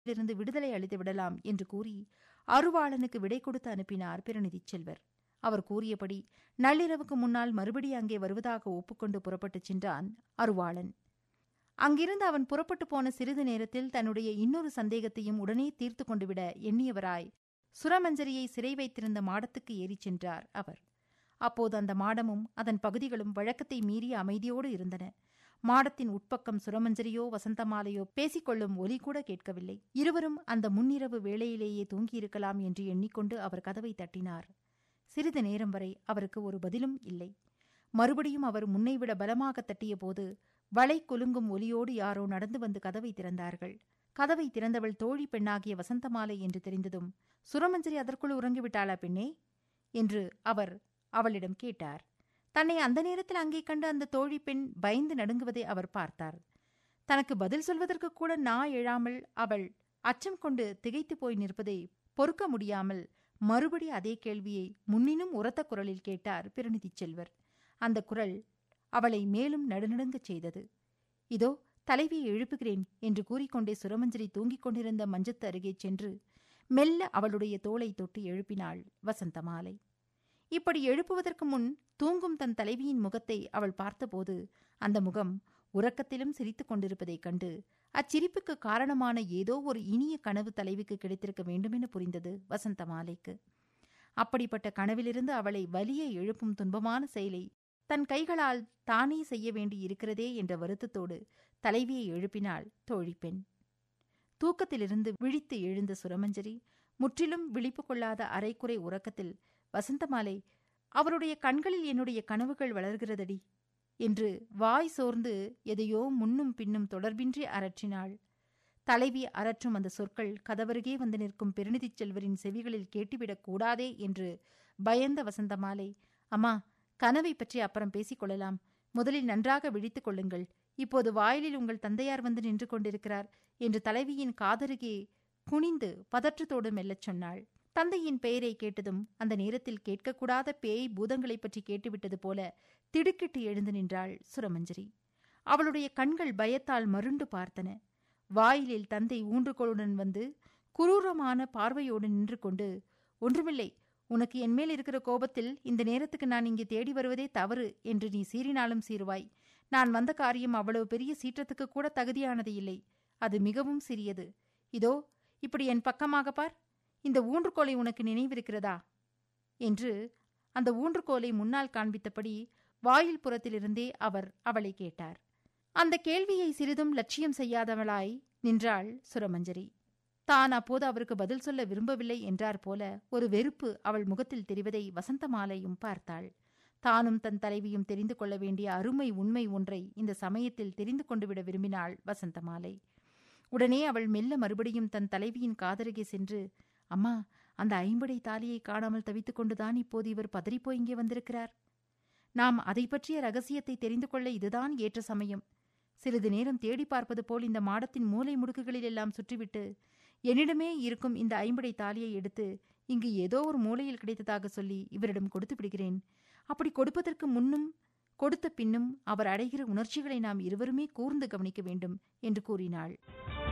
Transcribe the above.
இருந்து விடுதலை அளித்து விடலாம் என்று கூறி அருவாளனுக்கு விடை கொடுத்து அனுப்பினார் பிரநிதிச் செல்வர் அவர் கூறியபடி நள்ளிரவுக்கு முன்னால் மறுபடி அங்கே வருவதாக ஒப்புக்கொண்டு புறப்பட்டுச் சென்றான் அருவாளன் அங்கிருந்து அவன் புறப்பட்டு போன சிறிது நேரத்தில் தன்னுடைய இன்னொரு சந்தேகத்தையும் உடனே தீர்த்து கொண்டுவிட எண்ணியவராய் சுரமஞ்சரியை சிறை வைத்திருந்த மாடத்துக்கு ஏறிச் சென்றார் அவர் அப்போது அந்த மாடமும் அதன் பகுதிகளும் வழக்கத்தை மீறிய அமைதியோடு இருந்தன மாடத்தின் உட்பக்கம் சுரமஞ்சரியோ வசந்தமாலையோ பேசிக்கொள்ளும் ஒலி கூட கேட்கவில்லை இருவரும் அந்த முன்னிரவு வேளையிலேயே தூங்கியிருக்கலாம் என்று எண்ணிக்கொண்டு அவர் கதவை தட்டினார் சிறிது நேரம் வரை அவருக்கு ஒரு பதிலும் இல்லை மறுபடியும் அவர் முன்னைவிட பலமாக தட்டியபோது வளை குலுங்கும் ஒலியோடு யாரோ நடந்து வந்து கதவை திறந்தார்கள் கதவை திறந்தவள் தோழி பெண்ணாகிய வசந்தமாலை என்று தெரிந்ததும் சுரமஞ்சரி அதற்குள் உறங்கிவிட்டாளா பெண்ணே என்று அவர் அவளிடம் கேட்டார் தன்னை அந்த நேரத்தில் அங்கே கண்டு அந்த தோழி பெண் பயந்து நடுங்குவதை அவர் பார்த்தார் தனக்கு பதில் சொல்வதற்கு கூட நா எழாமல் அவள் அச்சம் கொண்டு திகைத்து போய் நிற்பதை பொறுக்க முடியாமல் மறுபடி அதே கேள்வியை முன்னினும் உரத்த குரலில் கேட்டார் பிரநிதிச் செல்வர் அந்த குரல் அவளை மேலும் நடுநடுங்கச் செய்தது இதோ தலைவியை எழுப்புகிறேன் என்று கூறிக்கொண்டே சுரமஞ்சரி தூங்கிக் கொண்டிருந்த மஞ்சத்து அருகே சென்று மெல்ல அவளுடைய தோளை தொட்டு எழுப்பினாள் வசந்தமாலை இப்படி எழுப்புவதற்கு முன் தூங்கும் தன் தலைவியின் முகத்தை அவள் பார்த்தபோது அந்த முகம் உறக்கத்திலும் சிரித்துக் கொண்டிருப்பதைக் கண்டு அச்சிரிப்புக்கு காரணமான ஏதோ ஒரு இனிய கனவு தலைவிக்கு கிடைத்திருக்க வேண்டுமென புரிந்தது வசந்தமாலைக்கு அப்படிப்பட்ட கனவிலிருந்து அவளை வலிய எழுப்பும் துன்பமான செயலை தன் கைகளால் தானே செய்ய வேண்டி இருக்கிறதே என்ற வருத்தத்தோடு தலைவியை எழுப்பினாள் தோழிப்பெண் தூக்கத்திலிருந்து விழித்து எழுந்த சுரமஞ்சரி முற்றிலும் விழிப்பு கொள்ளாத அரைக்குறை உறக்கத்தில் வசந்தமாலை அவருடைய கண்களில் என்னுடைய கனவுகள் வளர்கிறதடி என்று வாய் சோர்ந்து எதையோ முன்னும் பின்னும் தொடர்பின்றி அரற்றினாள் தலைவி அரற்றும் அந்த சொற்கள் கதவருகே வந்து நிற்கும் பெருநிதிச் செல்வரின் செவிகளில் கேட்டுவிடக் கூடாதே என்று பயந்த வசந்தமாலை அம்மா கனவை பற்றி அப்புறம் பேசிக் கொள்ளலாம் முதலில் நன்றாக விழித்துக் கொள்ளுங்கள் இப்போது வாயிலில் உங்கள் தந்தையார் வந்து நின்று கொண்டிருக்கிறார் என்று தலைவியின் காதருகே குனிந்து பதற்றத்தோடு மெல்லச் சொன்னாள் தந்தையின் பெயரை கேட்டதும் அந்த நேரத்தில் கேட்கக்கூடாத பேய் பூதங்களைப் பற்றி கேட்டுவிட்டது போல திடுக்கிட்டு எழுந்து நின்றாள் சுரமஞ்சரி அவளுடைய கண்கள் பயத்தால் மருண்டு பார்த்தன வாயிலில் தந்தை ஊன்றுகோளுடன் வந்து குரூரமான பார்வையோடு நின்று கொண்டு ஒன்றுமில்லை உனக்கு என்மேல் இருக்கிற கோபத்தில் இந்த நேரத்துக்கு நான் இங்கே தேடி வருவதே தவறு என்று நீ சீறினாலும் சீருவாய் நான் வந்த காரியம் அவ்வளவு பெரிய சீற்றத்துக்கு கூட தகுதியானது இல்லை அது மிகவும் சிறியது இதோ இப்படி என் பக்கமாக பார் இந்த ஊன்றுகோலை உனக்கு நினைவிருக்கிறதா என்று அந்த ஊன்றுகோலை முன்னால் காண்பித்தபடி வாயில் புறத்திலிருந்தே அவர் அவளை கேட்டார் அந்த கேள்வியை சிறிதும் லட்சியம் செய்யாதவளாய் நின்றாள் சுரமஞ்சரி தான் அப்போது அவருக்கு பதில் சொல்ல விரும்பவில்லை என்றார் போல ஒரு வெறுப்பு அவள் முகத்தில் தெரிவதை வசந்தமாலையும் பார்த்தாள் தானும் தன் தலைவியும் தெரிந்து கொள்ள வேண்டிய அருமை உண்மை ஒன்றை இந்த சமயத்தில் தெரிந்து கொண்டு விட விரும்பினாள் வசந்தமாலை உடனே அவள் மெல்ல மறுபடியும் தன் தலைவியின் காதருகே சென்று அம்மா அந்த ஐம்படை தாலியை காணாமல் தவித்துக் கொண்டுதான் இப்போது இவர் பதறிப்போய் இங்கே வந்திருக்கிறார் நாம் அதை பற்றிய ரகசியத்தை தெரிந்து கொள்ள இதுதான் ஏற்ற சமயம் சிறிது நேரம் தேடி பார்ப்பது போல் இந்த மாடத்தின் மூலை முடுக்குகளில் எல்லாம் சுற்றிவிட்டு என்னிடமே இருக்கும் இந்த ஐம்படை தாலியை எடுத்து இங்கு ஏதோ ஒரு மூலையில் கிடைத்ததாக சொல்லி இவரிடம் கொடுத்து விடுகிறேன் அப்படி கொடுப்பதற்கு முன்னும் கொடுத்த பின்னும் அவர் அடைகிற உணர்ச்சிகளை நாம் இருவருமே கூர்ந்து கவனிக்க வேண்டும் என்று கூறினாள்